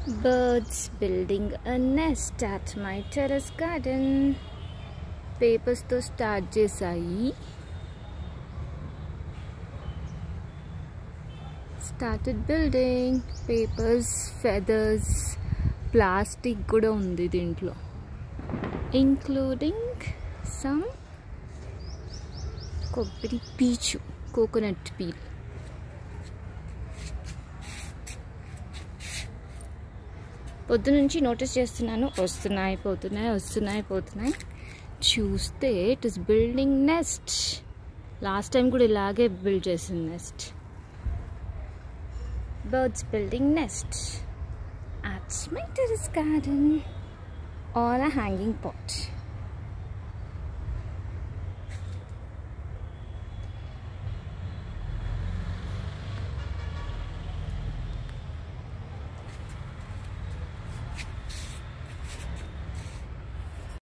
Birds building a nest at my terrace garden. పేపర్స్తో start చేశాయి started building papers feathers plastic కూడా ఉంది దీంట్లో ఇంక్లూడింగ్ సమ్ కొబ్బరి పీచు కోకోనట్ పీల్ పొద్దు నుంచి నోటీస్ చేస్తున్నాను వస్తున్నాయి పోతున్నాయి వస్తున్నాయి పోతున్నాయి చూస్తే it is building nest last time కూడా ఇలాగే బిల్డ్ చేసింది nest birds building nest at my terrace garden on a hanging pot